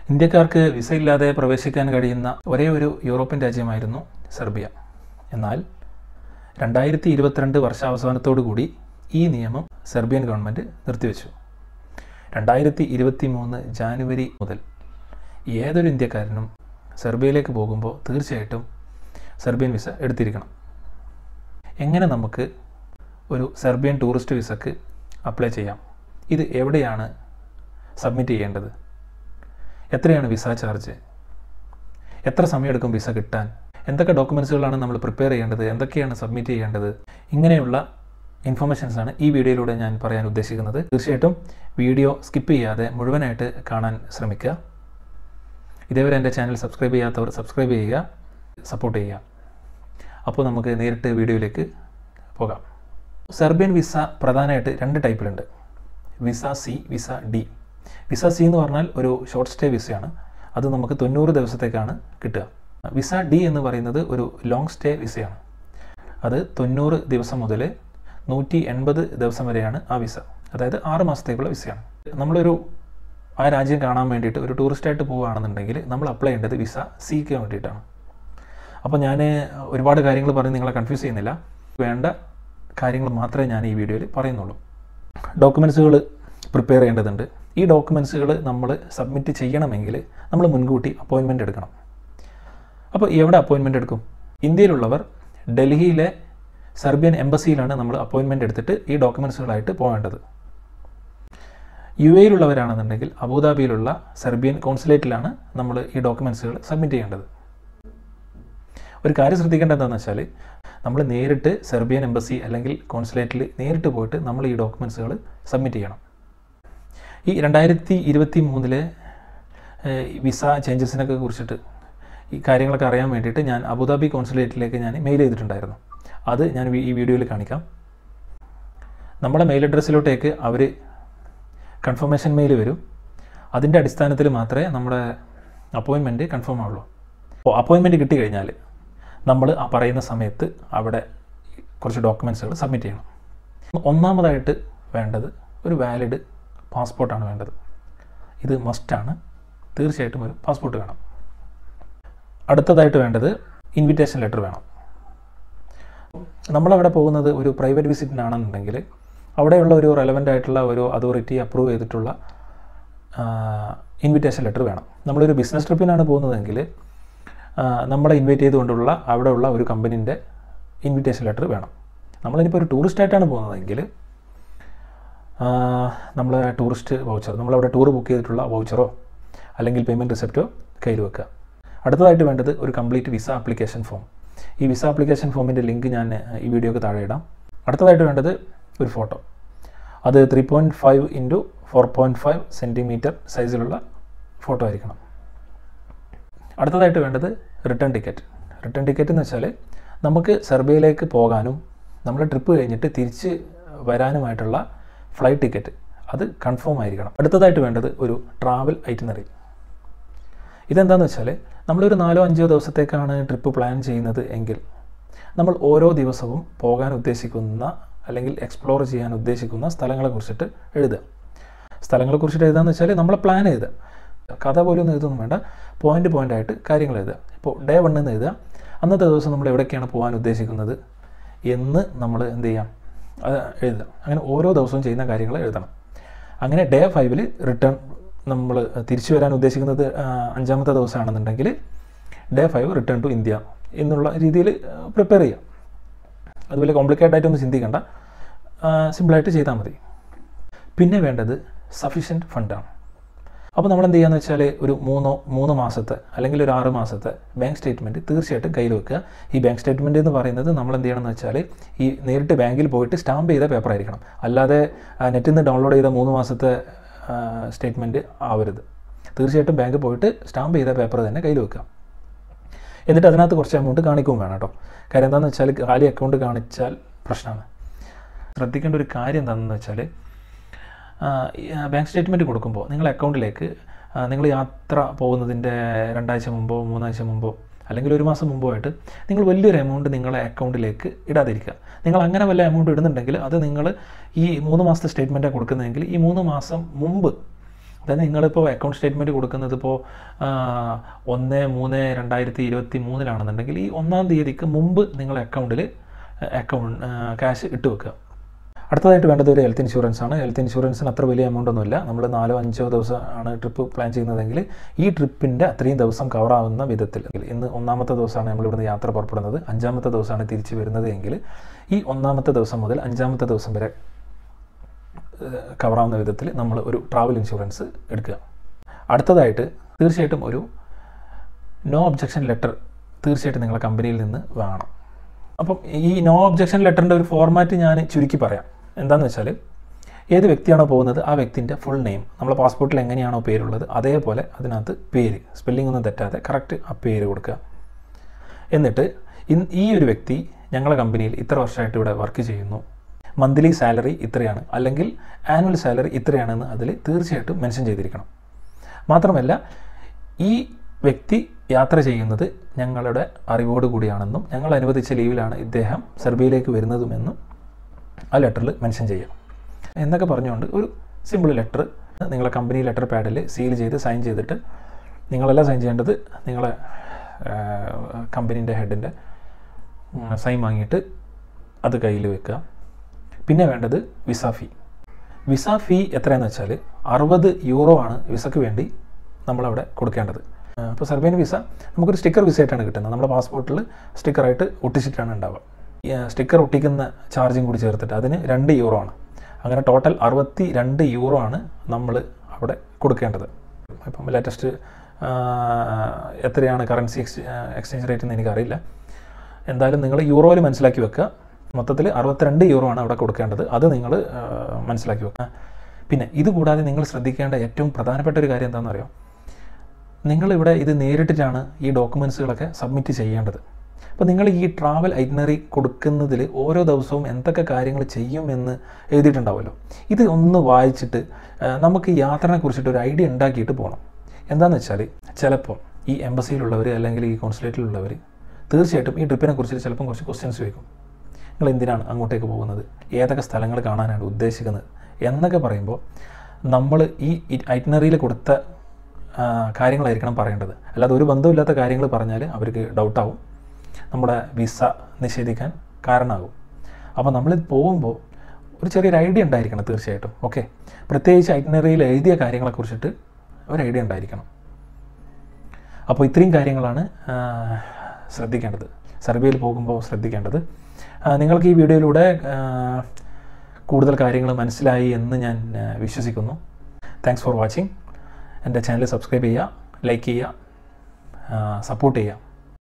ഇന്ത്യക്കാർക്ക് വിസ ഇല്ലാതെ പ്രവേശിക്കാൻ കഴിയുന്ന ഒരേ ഒരു യൂറോപ്യൻ രാജ്യമായിരുന്നു സെർബിയ എന്നാൽ രണ്ടായിരത്തി ഇരുപത്തിരണ്ട് വർഷാവസാനത്തോടു കൂടി ഈ നിയമം സെർബിയൻ ഗവൺമെൻറ് നിർത്തിവെച്ചു രണ്ടായിരത്തി ഇരുപത്തി മൂന്ന് ജാനുവരി മുതൽ ഏതൊരു ഇന്ത്യക്കാരനും സെർബിയയിലേക്ക് പോകുമ്പോൾ തീർച്ചയായിട്ടും സെർബിയൻ വിസ എടുത്തിരിക്കണം എങ്ങനെ നമുക്ക് ഒരു സെർബിയൻ ടൂറിസ്റ്റ് വിസക്ക് അപ്ലൈ ചെയ്യാം ഇത് എവിടെയാണ് സബ്മിറ്റ് ചെയ്യേണ്ടത് എത്രയാണ് വിസ ചാർജ് എത്ര സമയമെടുക്കും വിസ കിട്ടാൻ എന്തൊക്കെ ഡോക്യുമെൻസുകളാണ് നമ്മൾ പ്രിപ്പയർ ചെയ്യേണ്ടത് എന്തൊക്കെയാണ് സബ്മിറ്റ് ചെയ്യേണ്ടത് ഇങ്ങനെയുള്ള ഇൻഫർമേഷൻസ് ആണ് ഈ വീഡിയോയിലൂടെ ഞാൻ പറയാൻ ഉദ്ദേശിക്കുന്നത് തീർച്ചയായിട്ടും വീഡിയോ സ്കിപ്പ് ചെയ്യാതെ മുഴുവനായിട്ട് കാണാൻ ശ്രമിക്കുക ഇതേവരെ എൻ്റെ ചാനൽ സബ്സ്ക്രൈബ് ചെയ്യാത്തവർ സബ്സ്ക്രൈബ് ചെയ്യുക സപ്പോർട്ട് ചെയ്യുക അപ്പോൾ നമുക്ക് നേരിട്ട് വീഡിയോയിലേക്ക് പോകാം സെർബിയൻ വിസ പ്രധാനമായിട്ട് രണ്ട് ടൈപ്പിലുണ്ട് visa C visa D visa C എന്ന് പറഞ്ഞാൽ ഒരു ഷോർട്ട് സ്റ്റേ വിസയാണ് അത് നമുക്ക് തൊണ്ണൂറ് ദിവസത്തേക്കാണ് കിട്ടുക വിസ ഡി എന്ന് പറയുന്നത് ഒരു ലോങ് സ്റ്റേ വിസയാണ് അത് തൊണ്ണൂറ് ദിവസം മുതൽ നൂറ്റി എൺപത് ദിവസം വരെയാണ് ആ വിസ അതായത് ആറ് മാസത്തേക്കുള്ള വിസയാണ് നമ്മളൊരു ആ രാജ്യം കാണാൻ വേണ്ടിയിട്ട് ഒരു ടൂറിസ്റ്റായിട്ട് പോവുകയാണെന്നുണ്ടെങ്കിൽ നമ്മൾ അപ്ലൈ ചെയ്യേണ്ടത് വിസ സിക്ക് വേണ്ടിയിട്ടാണ് അപ്പോൾ ഞാൻ ഒരുപാട് കാര്യങ്ങൾ പറഞ്ഞ് നിങ്ങളെ കൺഫ്യൂസ് ചെയ്യുന്നില്ല വേണ്ട കാര്യങ്ങൾ മാത്രമേ ഞാൻ ഈ വീഡിയോയിൽ പറയുന്നുള്ളൂ ഡോക്യുമെൻസുകൾ പ്രിപ്പയർ ചെയ്യേണ്ടതുണ്ട് ഈ ഡോക്യുമെൻസുകൾ നമ്മൾ സബ്മിറ്റ് ചെയ്യണമെങ്കിൽ നമ്മൾ മുൻകൂട്ടി അപ്പോയിൻമെൻ്റ് എടുക്കണം അപ്പോൾ എവിടെ അപ്പോയിൻമെൻ്റ് എടുക്കും ഇന്ത്യയിലുള്ളവർ ഡൽഹിയിലെ സെർബിയൻ എംബസിയിലാണ് നമ്മൾ അപ്പോയിൻമെൻ്റ് എടുത്തിട്ട് ഈ ഡോക്യുമെൻസുകളായിട്ട് പോകേണ്ടത് യു എയിലുള്ളവരാണെന്നുണ്ടെങ്കിൽ അബുദാബിയിലുള്ള സെർബിയൻ കോൺസുലേറ്റിലാണ് നമ്മൾ ഈ ഡോക്യുമെൻസുകൾ സബ്മിറ്റ് ചെയ്യേണ്ടത് ഒരു കാര്യം ശ്രദ്ധിക്കേണ്ടത് എന്താണെന്ന് വെച്ചാൽ നമ്മൾ നേരിട്ട് സെർബിയൻ എംബസി അല്ലെങ്കിൽ കോൺസുലേറ്റിൽ നേരിട്ട് പോയിട്ട് നമ്മൾ ഈ ഡോക്യുമെൻസുകൾ സബ്മിറ്റ് ചെയ്യണം ഈ രണ്ടായിരത്തി ഇരുപത്തി മൂന്നിലെ വിസ ചേഞ്ചസിനൊക്കെ കുറിച്ചിട്ട് ഈ കാര്യങ്ങളൊക്കെ അറിയാൻ വേണ്ടിയിട്ട് ഞാൻ അബുദാബി കോൺസുലേറ്റിലേക്ക് ഞാൻ മെയിൽ ചെയ്തിട്ടുണ്ടായിരുന്നു അത് ഞാൻ ഈ വീഡിയോയിൽ കാണിക്കാം നമ്മുടെ മെയിൽ അഡ്രസ്സിലോട്ടേക്ക് അവർ കൺഫർമേഷൻ മെയിൽ വരും അതിൻ്റെ അടിസ്ഥാനത്തിൽ മാത്രമേ നമ്മുടെ അപ്പോയിൻമെൻറ്റ് കൺഫേം ആവുള്ളൂ അപ്പോൾ അപ്പോയിൻമെൻറ്റ് കിട്ടിക്കഴിഞ്ഞാൽ നമ്മൾ ആ പറയുന്ന സമയത്ത് അവിടെ കുറച്ച് ഡോക്യുമെൻറ്റ്സുകൾ സബ്മിറ്റ് ചെയ്യണം ഒന്നാമതായിട്ട് വേണ്ടത് ഒരു വാലിഡ് പാസ്പോർട്ടാണ് വേണ്ടത് ഇത് മസ്റ്റാണ് തീർച്ചയായിട്ടും ഒരു പാസ്പോർട്ട് വേണം അടുത്തതായിട്ട് വേണ്ടത് ഇൻവിറ്റേഷൻ ലെറ്റർ വേണം നമ്മളവിടെ പോകുന്നത് ഒരു പ്രൈവറ്റ് വിസിറ്റിനാണെന്നുണ്ടെങ്കിൽ അവിടെയുള്ള ഒരു റെലവൻ്റ് ആയിട്ടുള്ള ഒരു അതോറിറ്റി അപ്രൂവ് ചെയ്തിട്ടുള്ള ഇൻവിറ്റേഷൻ ലെറ്റർ വേണം നമ്മളൊരു ബിസിനസ് ട്രിപ്പിനാണ് പോകുന്നതെങ്കിൽ നമ്മളെ ഇൻവൈറ്റ് ചെയ്തുകൊണ്ടുള്ള അവിടെയുള്ള ഒരു കമ്പനീൻ്റെ ഇൻവിറ്റേഷൻ ലെറ്റർ വേണം നമ്മളിനിപ്പോൾ ഒരു ടൂറിസ്റ്റായിട്ടാണ് പോകുന്നതെങ്കിൽ നമ്മൾ ടൂറിസ്റ്റ് വൗച്ചർ നമ്മളവിടെ ടൂർ ബുക്ക് ചെയ്തിട്ടുള്ള വൗച്ചറോ അല്ലെങ്കിൽ പേയ്മെൻറ്റ് റിസെപ്റ്റോ കയ്യിൽ വെക്കുക അടുത്തതായിട്ട് വേണ്ടത് ഒരു കംപ്ലീറ്റ് വിസ ആപ്ലിക്കേഷൻ ഫോം ഈ വിസ ആപ്ലിക്കേഷൻ ഫോമിൻ്റെ ലിങ്ക് ഞാൻ ഈ വീഡിയോക്ക് താഴെ ഇടാം അടുത്തതായിട്ട് വേണ്ടത് ഒരു ഫോട്ടോ അത് three point five into four point five centimetre സൈസിലുള്ള ഫോട്ടോ ആയിരിക്കണം അടുത്തതായിട്ട് വേണ്ടത് റിട്ടേൺ ടിക്കറ്റ് റിട്ടേൺ ടിക്കറ്റ് എന്ന് വെച്ചാൽ നമുക്ക് സെർബിയയിലേക്ക് പോകാനും നമ്മൾ ട്രിപ്പ് കഴിഞ്ഞിട്ട് തിരിച്ച് വരാനുമായിട്ടുള്ള ഫ്ലൈറ്റ് ടിക്കറ്റ് അത് കൺഫേം ആയിരിക്കണം അടുത്തതായിട്ട് വേണ്ടത് ഒരു ട്രാവൽ ഐറ്റിനറി ഇതെന്താണെന്ന് വെച്ചാൽ നമ്മളൊരു നാലോ അഞ്ചോ ദിവസത്തേക്കാണ് ട്രിപ്പ് പ്ലാൻ ചെയ്യുന്നത് എങ്കിൽ നമ്മൾ ഓരോ ദിവസവും പോകാൻ ഉദ്ദേശിക്കുന്ന അല്ലെങ്കിൽ എക്സ്പ്ലോർ ചെയ്യാൻ ഉദ്ദേശിക്കുന്ന സ്ഥലങ്ങളെ കുറിച്ചിട്ട് എഴുതുക സ്ഥലങ്ങളെ കുറിച്ചിട്ട് എഴുതുകയെന്ന് വെച്ചാൽ നമ്മൾ പ്ലാൻ എഴുതുക കഥ പോലും ഒന്നും എഴുതൊന്നും വേണ്ട പോയിന്റ് പോയിന്റ് ആയിട്ട് കാര്യങ്ങൾ എഴുതുക ഇപ്പോൾ ഡേ വണ്ണിൽ നിന്ന് എഴുതുക അന്നത്തെ ദിവസം നമ്മൾ എവിടേക്കാണ് പോകാൻ ഉദ്ദേശിക്കുന്നത് എന്ന് നമ്മൾ എന്ത് ചെയ്യാം അത് എഴുതുക അങ്ങനെ ഓരോ ദിവസവും ചെയ്യുന്ന കാര്യങ്ങൾ എഴുതണം അങ്ങനെ ഡേ ഫൈവിൽ റിട്ടേൺ നമ്മൾ തിരിച്ചു വരാൻ ഉദ്ദേശിക്കുന്നത് അഞ്ചാമത്തെ ദിവസമാണെന്നുണ്ടെങ്കിൽ day five return to India എന്നുള്ള രീതിയിൽ പ്രിപ്പയർ ചെയ്യുക അതുപോലെ കോംപ്ലിക്കേറ്റ് ആയിട്ടൊന്നും ചിന്തിക്കേണ്ട സിമ്പിളായിട്ട് ചെയ്താൽ മതി പിന്നെ വേണ്ടത് സഫീഷ്യൻറ്റ് ഫണ്ടാണ് അപ്പോൾ നമ്മൾ എന്ത് ചെയ്യുകയെന്ന് വെച്ചാൽ ഒരു മൂന്നോ മൂന്ന് മാസത്തെ അല്ലെങ്കിൽ ഒരു ആറ് മാസത്തെ ബാങ്ക് സ്റ്റേറ്റ്മെൻറ്റ് തീർച്ചയായിട്ടും കയ്യിൽ വെക്കുക ഈ ബാങ്ക് സ്റ്റേറ്റ്മെൻറ്റ് എന്ന് പറയുന്നത് നമ്മൾ എന്ത് ചെയ്യണമെന്ന് വെച്ചാൽ ഈ നേരിട്ട് ബാങ്കിൽ പോയിട്ട് സ്റ്റാമ്പ് ചെയ്ത പേപ്പർ ആയിരിക്കണം അല്ലാതെ നെറ്റിൽ നിന്ന് ഡൗൺലോഡ് ചെയ്ത മൂന്ന് മാസത്തെ സ്റ്റേറ്റ്മെൻറ്റ് ആവരുത് തീർച്ചയായിട്ടും ബാങ്കിൽ പോയിട്ട് സ്റ്റാമ്പ് ചെയ്ത പേപ്പർ തന്നെ കയ്യിൽ വെക്കുക എന്നിട്ട് അതിനകത്ത് കുറച്ച് എമൗണ്ട് കാണിക്കുകയും വേണം കേട്ടോ കാര്യം എന്താണെന്ന് വെച്ചാൽ കാലി അക്കൗണ്ട് കാണിച്ചാൽ പ്രശ്നമാണ് ശ്രദ്ധിക്കേണ്ട ഒരു കാര്യം എന്താണെന്ന് വെച്ചാൽ ബാങ്ക് സ്റ്റേറ്റ്മെൻറ്റ് കൊടുക്കുമ്പോൾ നിങ്ങൾ അക്കൗണ്ടിലേക്ക് നിങ്ങൾ യാത്ര പോകുന്നതിൻ്റെ രണ്ടാഴ്ച മുമ്പോ മൂന്നാഴ്ച മുമ്പോ അല്ലെങ്കിൽ ഒരു മാസം മുമ്പോ ആയിട്ട് നിങ്ങൾ വലിയൊരു എമൗണ്ട് നിങ്ങളെ അക്കൗണ്ടിലേക്ക് ഇടാതിരിക്കുക നിങ്ങൾ അങ്ങനെ വല്ല എമൗണ്ട് ഇടുന്നുണ്ടെങ്കിൽ അത് നിങ്ങൾ ഈ മൂന്ന് മാസത്തെ സ്റ്റേറ്റ്മെൻറ്റാണ് കൊടുക്കുന്നതെങ്കിൽ ഈ മൂന്ന് മാസം മുമ്പ് അതായത് നിങ്ങളിപ്പോൾ അക്കൗണ്ട് സ്റ്റേറ്റ്മെൻറ്റ് കൊടുക്കുന്നത് ഇപ്പോൾ ഒന്ന് മൂന്ന് രണ്ടായിരത്തി ഇരുപത്തി മൂന്നിലാണെന്നുണ്ടെങ്കിൽ ഈ ഒന്നാം തീയതിക്ക് മുമ്പ് നിങ്ങൾ അക്കൗണ്ടിൽ അക്കൗണ്ട് ക്യാഷ് ഇട്ട് വെക്കുക അടുത്തതായിട്ട് വേണ്ടത് ഒരു ഹെൽത്ത് ഇൻഷുറൻസ് ആണ് ഹെൽത്ത് ഇൻഷുറൻസിന് അത്ര വലിയ എമൗണ്ട് ഒന്നുമില്ല നമ്മൾ നാലോ അഞ്ചോ ദിവസം ആണ് ട്രിപ്പ് പ്ലാൻ ചെയ്യുന്നതെങ്കിൽ ഈ ട്രിപ്പിൻ്റെ അത്രയും ദിവസം കവർ ആവുന്ന വിധത്തിൽ ഇന്ന് ഒന്നാമത്തെ ദിവസമാണ് നമ്മൾ ഇവിടുന്ന് യാത്ര പുറപ്പെടുന്നത് അഞ്ചാമത്തെ ദിവസമാണ് തിരിച്ചു വരുന്നത് എങ്കിൽ ഈ ഒന്നാമത്തെ ദിവസം മുതൽ അഞ്ചാമത്തെ ദിവസം വരെ കവറാവുന്ന വിധത്തിൽ നമ്മൾ ഒരു ട്രാവൽ ഇൻഷുറൻസ് എടുക്കുക അടുത്തതായിട്ട് തീർച്ചയായിട്ടും ഒരു നോ ഒബ്ജക്ഷൻ ലെറ്റർ തീർച്ചയായിട്ടും നിങ്ങളെ കമ്പനിയിൽ നിന്ന് വേണം അപ്പം ഈ നോ ഒബ്ജക്ഷൻ ലെറ്ററിൻ്റെ ഒരു ഫോർമാറ്റ് ഞാൻ ചുരുക്കി പറയാം എന്താണെന്ന് വെച്ചാൽ ഏത് വ്യക്തിയാണോ പോകുന്നത് ആ വ്യക്തിൻ്റെ ഫുൾ നെയിം നമ്മളെ പാസ്പോർട്ടിൽ എങ്ങനെയാണോ പേരുള്ളത് അതേപോലെ അതിനകത്ത് പേര് സ്പെല്ലിംഗ് ഒന്നും തെറ്റാതെ കറക്റ്റ് ആ പേര് കൊടുക്കുക എന്നിട്ട് ഇൻ- ഈ ഒരു വ്യക്തി ഞങ്ങളുടെ കമ്പനിയിൽ ഇത്ര വർഷമായിട്ട് ഇവിടെ വർക്ക് ചെയ്യുന്നു മന്ത്ലി സാലറി ഇത്രയാണ് അല്ലെങ്കിൽ ആനുവൽ സാലറി ഇത്രയാണെന്ന് അതിൽ തീർച്ചയായിട്ടും മെൻഷൻ ചെയ്തിരിക്കണം മാത്രമല്ല ഈ വ്യക്തി യാത്ര ചെയ്യുന്നത് ഞങ്ങളുടെ അറിവോട് കൂടിയാണെന്നും ഞങ്ങൾ അനുവദിച്ച ലീവിലാണ് ഇദ്ദേഹം സെർബിയയിലേക്ക് വരുന്നതുമെന്നും ആ ലെറ്ററിൽ മെൻഷൻ ചെയ്യാം എന്നൊക്കെ പറഞ്ഞുകൊണ്ട് ഒരു സിമ്പിൾ ലെറ്റർ നിങ്ങളെ കമ്പനി ലെറ്റർ പാഡിൽ സീൽ ചെയ്ത് സൈൻ ചെയ്തിട്ട് നിങ്ങളെല്ലാം സൈൻ ചെയ്യേണ്ടത് നിങ്ങളെ കമ്പനീൻ്റെ ഹെഡിൻ്റെ സൈൻ വാങ്ങിയിട്ട് അത് കയ്യിൽ വെക്കുക പിന്നെ വേണ്ടത് വിസ ഫീ വിസ ഫീ എത്രയാണെന്ന് വെച്ചാൽ അറുപത് യൂറോ ആണ് വിസയ്ക്ക് വേണ്ടി നമ്മളവിടെ കൊടുക്കേണ്ടത് അപ്പോൾ സെർബിയൻ വിസ നമുക്കൊരു സ്റ്റിക്കർ വിസ ആയിട്ടാണ് കിട്ടുന്നത് നമ്മുടെ പാസ്പോർട്ടിൽ സ്റ്റിക്കറായിട്ട് ഒട്ടിച്ചിട്ടാണ് ഉണ്ടാവുക ഈ സ്റ്റിക്കർ ഒട്ടിക്കുന്ന ചാർജും കൂടി ചേർത്തിട്ട് അതിന് രണ്ട് യൂറോ ആണ് അങ്ങനെ ടോട്ടൽ അറുപത്തി രണ്ട് യൂറോ ആണ് നമ്മൾ അവിടെ കൊടുക്കേണ്ടത് ഇപ്പം ലേറ്റസ്റ്റ് എത്രയാണ് കറൻസി എക്സ് എക്സ്ചേഞ്ച് റേറ്റ് എന്ന് എനിക്കറിയില്ല എന്തായാലും നിങ്ങൾ യൂറോയിൽ മനസ്സിലാക്കി വെക്കുക മൊത്തത്തിൽ അറുപത്തിരണ്ട് യൂറോ ആണ് അവിടെ കൊടുക്കേണ്ടത് അത് നിങ്ങൾ മനസ്സിലാക്കി വെക്കുക പിന്നെ ഇത് കൂടാതെ നിങ്ങൾ ശ്രദ്ധിക്കേണ്ട ഏറ്റവും പ്രധാനപ്പെട്ട ഒരു കാര്യം എന്താണെന്ന് അറിയോ നിങ്ങളിവിടെ ഇത് നേരിട്ടിട്ടാണ് ഈ ഡോക്യുമെൻസുകളൊക്കെ സബ്മിറ്റ് ചെയ്യേണ്ടത് അപ്പോൾ നിങ്ങൾ ഈ ട്രാവൽ ഐറ്റിനറി കൊടുക്കുന്നതിൽ ഓരോ ദിവസവും എന്തൊക്കെ കാര്യങ്ങൾ ചെയ്യുമെന്ന് എഴുതിയിട്ടുണ്ടാവുമല്ലോ ഇത് ഒന്ന് വായിച്ചിട്ട് ആ, നമുക്ക് ഈ യാത്രനെ കുറിച്ചിട്ട് ഒരു ഐഡിയ ഉണ്ടാക്കിയിട്ട് പോകണം എന്താണെന്ന് വെച്ചാൽ ചിലപ്പോൾ ഈ എംബസിയിലുള്ളവർ അല്ലെങ്കിൽ ഈ കോൺസുലേറ്റിലുള്ളവർ തീർച്ചയായിട്ടും ഈ ട്രിപ്പിനെ കുറിച്ച് ചിലപ്പം കുറച്ച് ക്വസ്റ്റ്യൻസ് ചോദിക്കും നിങ്ങൾ എന്തിനാണ് അങ്ങോട്ടേക്ക് പോകുന്നത് ഏതൊക്കെ സ്ഥലങ്ങൾ കാണാനാണ് ഉദ്ദേശിക്കുന്നത് എന്നൊക്കെ പറയുമ്പോൾ നമ്മൾ ഈ ഐറ്റിനറിയിൽ കൊടുത്ത ആ, കാര്യങ്ങളായിരിക്കണം പറയേണ്ടത് അല്ലാതെ ഒരു ബന്ധമില്ലാത്ത കാര്യങ്ങൾ പറഞ്ഞാൽ അവർക്ക് ഡൗട്ടാവും നമ്മുടെ വിസ നിഷേധിക്കാൻ കാരണമാകും അപ്പോൾ നമ്മളിത് പോകുമ്പോൾ ഒരു ചെറിയൊരു ഐഡിയ ഉണ്ടായിരിക്കണം തീർച്ചയായിട്ടും ഓക്കെ പ്രത്യേകിച്ച് ഐറ്റിനറിയിൽ എഴുതിയ കാര്യങ്ങളെക്കുറിച്ചിട്ട് ഒരു ഐഡിയ ഉണ്ടായിരിക്കണം അപ്പോൾ ഇത്രയും കാര്യങ്ങളാണ് ആ, ശ്രദ്ധിക്കേണ്ടത് സെർബിയയിൽ പോകുമ്പോൾ ശ്രദ്ധിക്കേണ്ടത് ആ, നിങ്ങൾക്ക് ഈ വീഡിയോയിലൂടെ ആ, കൂടുതൽ കാര്യങ്ങൾ മനസ്സിലായി എന്ന് ഞാൻ ആ, വിശ്വസിക്കുന്നു താങ്ക്സ് ഫോർ വാച്ചിങ് എൻ്റെ ചാനൽ സബ്സ്ക്രൈബ് ചെയ്യുക ലൈക്ക് ചെയ്യുക സപ്പോർട്ട് ചെയ്യുക